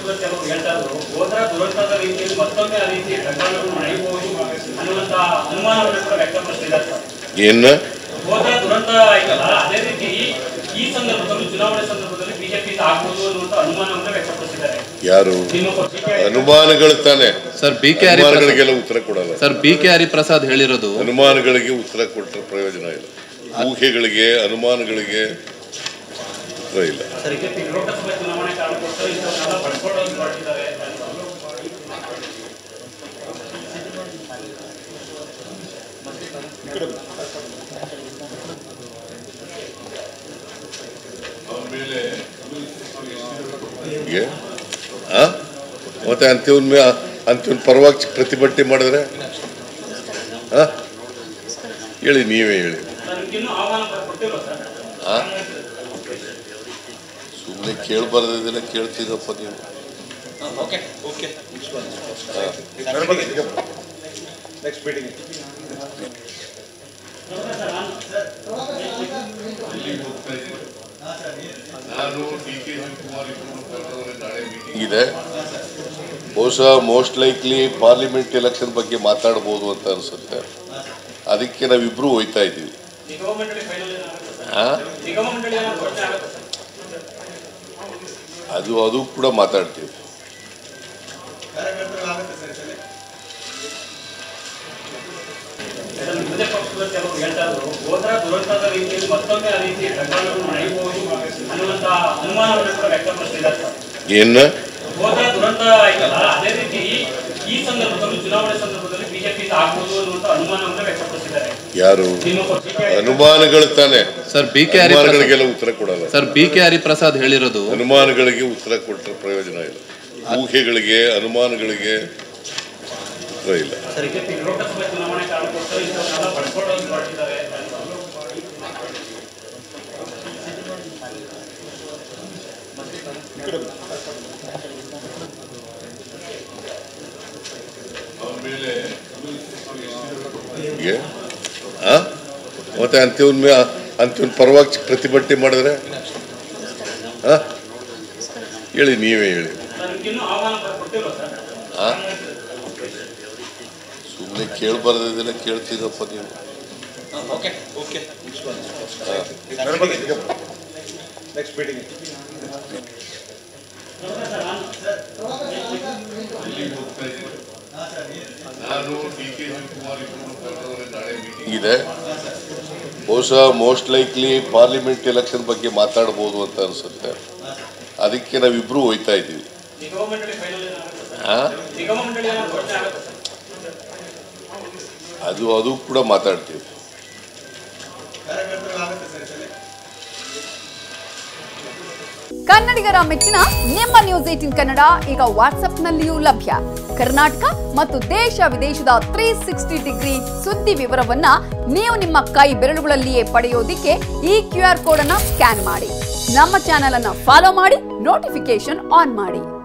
ಪಕ್ಷದ ಕೆಲವರು ಹೇಳ್ತಾ ಇದ್ರು ಹೋದ್ರ ದುರಂತದ ರೀತಿಯಲ್ಲಿ ಮತ್ತೊಮ್ಮೆ ಆ ರೀತಿ ಪ್ರಕರಣಗಳು ನಡೆಯಬಹುದು ಅನ್ನುವಂತ ಅನುಮಾನವನ್ನು ಕೂಡ ವ್ಯಕ್ತಪಡಿಸಿದ್ದಾರೆ ಸರ್ ಏನ ಹೋದ್ರ ದುರಂತ ಆಯ್ತಲ್ಲ ಅದೇ ರೀತಿ ಈ ಸಂದರ್ಭದಲ್ಲೂ ಚುನಾವಣೆ ಸಂದರ್ಭದಲ್ಲಿ ಬಿಜೆಪಿ ಆಗ್ಬೋದು ಅನ್ನುವಂತ ಅನುಮಾನವನ್ನು ವ್ಯಕ್ತಪಡಿಸಿದ್ದಾರೆ ಯಾರು ನಿಮ್ಮ ಪಕ್ಷಕ್ಕೆ ಅನುಮಾನಗಳು ತಾನೆ ಸರ್ ಬಿ ಕೆ ಹರಿಪ್ರಸಾದ್ ಅನುಮಾನಗಳಿಗೆಲ್ಲ ಉತ್ತರ ಕೊಡಲ್ಲ ಸರ್ ಬಿ ಕೆ ಹರಿಪ್ರಸಾದ್ ಹೇಳಿರೋದು ಅನುಮಾನಗಳಿಗೆ ಉತ್ತರ ಕೊಟ್ಟರೆ ಪ್ರಯೋಜನ ಇಲ್ಲ ಊಹೆಗಳಿಗೆ ಅನುಮಾನಗಳಿಗೆ ಉತ್ತರ ಇಲ್ಲ ಬಿಜೆಪಿ ಲೋಕಸಭೆ ಚುನಾವಣೆ ಕಾರಣಕ್ಕೋಸ್ಕರ ಇಂಥವನ್ನೆಲ್ಲ ಬಳಸ್ಕೊಳ್ಳೋದು ಮಾಡಿದ್ದಾರೆ ಅಂತ. ಹೀಗೆ ಆ? ಮತ್ತೆ ಅಂತ್ಯವನ್ ಮೇ ಅಂತ್ಯವನ್ ಪರವಾಗಿ ಪ್ರತಿಭಟನೆ ಮಾಡಿದ್ರೆ ಆ? ಹೇಳಿ ನೀವೇ ಹೇಳಿ ಸರ್, ನಿಮ್ಗಿನ್ನೂ ಆಹ್ವಾನ ಕೊಟ್ಟಿಲ್ವಾ ಸರ್ ಆ? ಸುಮ್ಮನೆ ಕೇಳಬಾರ್ದಿದ್ದೆಲ್ಲ ಕೇಳ್ತೀರಪ್ಪ ನೀವು ನೆಕ್ಸ್ಟ್ ಮೀಟಿಂಗ್ ಇದೆ ಬಹುಶಃ ಮೋಸ್ಟ್ ಲೈಕ್ಲಿ ಪಾರ್ಲಿಮೆಂಟ್ ಎಲೆಕ್ಷನ್ ಬಗ್ಗೆ ಮಾತಾಡ್ಬೋದು ಅಂತ ಅನ್ಸುತ್ತೆ ಅದಕ್ಕೆ ನಾವಿಬ್ರು ಹೋಯ್ತಾ ಇದ್ದೀವಿ ನಿಗಮ ಮಂಡಳಿ ಫೈನಲ್ ಏನಾಗುತ್ತೆ ಸರ್ ಆ? ನಿಗಮ ಮಂಡಳಿ ಏನಾದ್ರು ಘೋಷಣೆ ಆಗುತ್ತೆ ಸರ್ ಅದು ಅದು ಕೂಡ ಮಾತಾಡ್ತೀವಿ ಸರ್, ವಿರೋಧ ಪಕ್ಷದ ಕೆಲವರು ಹೇಳ್ತಾ ಇದ್ರು ಹೋದ್ರ ದುರಂತದ ರೀತಿಯಲ್ಲಿ ಮತ್ತೊಮ್ಮೆ ಆ ರೀತಿ ಪ್ರಕರಣಗಳು ನಡೆಯಬಹುದು ಅನ್ನುವಂತ ಅನುಮಾನವನ್ನು ಕೂಡ ವ್ಯಕ್ತಪಡಿಸಿದ್ದಾರೆ ಸರ್ ಏನ ಹೋದ್ರ ದುರಂತ ಆಯ್ತಲ್ಲ ಅದೇ ರೀತಿ ಈ ಸಂದರ್ಭದಲ್ಲೂ ಚುನಾವಣೆ ಸಂದರ್ಭದಲ್ಲಿ ಬಿಜೆಪಿ ಆಗ್ಬೋದು ಅನ್ನುವಂತ ಅನುಮಾನವನ್ನು ವ್ಯಕ್ತಪಡಿಸಿದ್ದಾರೆ ಯಾರು ನಿಮ್ಮ ಪಕ್ಷಕ್ಕೆ ಅನುಮಾನಗಳು ತಾನೆ ಸರ್ ಬಿ ಕೆ ಹರಿಪ್ರಸಾದ್ ಅನುಮಾನಗಳಿಗೆಲ್ಲ ಉತ್ತರ ಕೊಡಲ್ಲ ಸರ್ ಬಿ ಕೆ ಹರಿಪ್ರಸಾದ್ ಹೇಳಿರೋದು ಅನುಮಾನಗಳಿಗೆ ಉತ್ತರ ಕೊಟ್ಟರೆ ಪ್ರಯೋಜನ ಇಲ್ಲ ಊಹೆಗಳಿಗೆ ಅನುಮಾನಗಳಿಗೆ ಉತ್ತರ ಇಲ್ಲ ಸರ್ ಬಿಜೆಪಿ ಲೋಕಸಭೆ ಚುನಾವಣೆ ಕಾರಣಕ್ಕೋಸ್ಕರ ಇಂಥವನ್ನೆಲ್ಲ ಬಳಸ್ಕೊಳ್ಳೋದು ಮಾಡಿದ್ದಾರೆ ಅಂತ. ಹೀಗೆ ಆ? ಮತ್ತೆ ಅಂತ್ಯವನ್ ಮೇ ಅಂತ್ಯವನ್ ಪರವಾಗಿ ಪ್ರತಿಭಟನೆ ಮಾಡಿದ್ರೆ ಆ? ಹೇಳಿ ನೀವೇ ಹೇಳಿ ಸರ್, ನಿಮ್ಗಿನ್ನೂ ಆಹ್ವಾನ ಕೊಟ್ಟಿಲ್ವಾ ಸರ್ ಆ? ಸುಮ್ಮನೆ ಕೇಳಬಾರ್ದಿದ್ದೆಲ್ಲ ಕೇಳ್ತೀರಪ್ಪ ನೀವು ನೆಕ್ಸ್ಟ್ ಮೀಟಿಂಗ್ ಇದೆ ಬಹುಶಃ ಮೋಸ್ಟ್ ಲೈಕ್ಲಿ ಪಾರ್ಲಿಮೆಂಟ್ ಎಲೆಕ್ಷನ್ ಬಗ್ಗೆ ಮಾತಾಡ್ಬೋದು ಅಂತ ಅನ್ಸುತ್ತೆ ಅದಕ್ಕೆ ನಾವಿಬ್ರು ಹೋಯ್ತಾ ಇದ್ದೀವಿ ನಿಗಮ ಮಂಡಳಿ ಫೈನಲ್ ಏನಾಗುತ್ತೆ ಸರ್ ಆ? ನಿಗಮ ಮಂಡಳಿ ಏನಾದ್ರು ಘೋಷಣೆ ಆಗುತ್ತೆ ಸರ್ ಅದು ಅದು ಕೂಡ ಮಾತಾಡ್ತೀವಿ ಕನ್ನಡಿಗರ ಮೆಚ್ಚಿನ ನಿಮ್ಮ ನ್ಯೂಸ್ ಏಟಿನ್ ಕನ್ನಡ ಈಗ ವಾಟ್ಸ್ಆಪ್ನಲ್ಲಿಯೂ ಲಭ್ಯ ಕರ್ನಾಟಕ ಮತ್ತು ದೇಶ ವಿದೇಶದ ತ್ರೀ ಸಿಕ್ಸ್ಟಿ ಡಿಗ್ರಿ ಸುದ್ದಿ ವಿವರವನ್ನ ನೀವು ನಿಮ್ಮ ಕೈ ಬೆರಳುಗಳಲ್ಲಿಯೇ ಪಡೆಯೋದಿಕ್ಕೆ ಈ ಕ್ಯೂ ಆರ್ ಕೋಡ್ ಅನ್ನ ಸ್ಕ್ಯಾನ್ ಮಾಡಿ ನಮ್ಮ ಚಾನೆಲ್ ಅನ್ನ ಫಾಲೋ ಮಾಡಿ ನೋಟಿಫಿಕೇಶನ್ ಆನ್ ಮಾಡಿ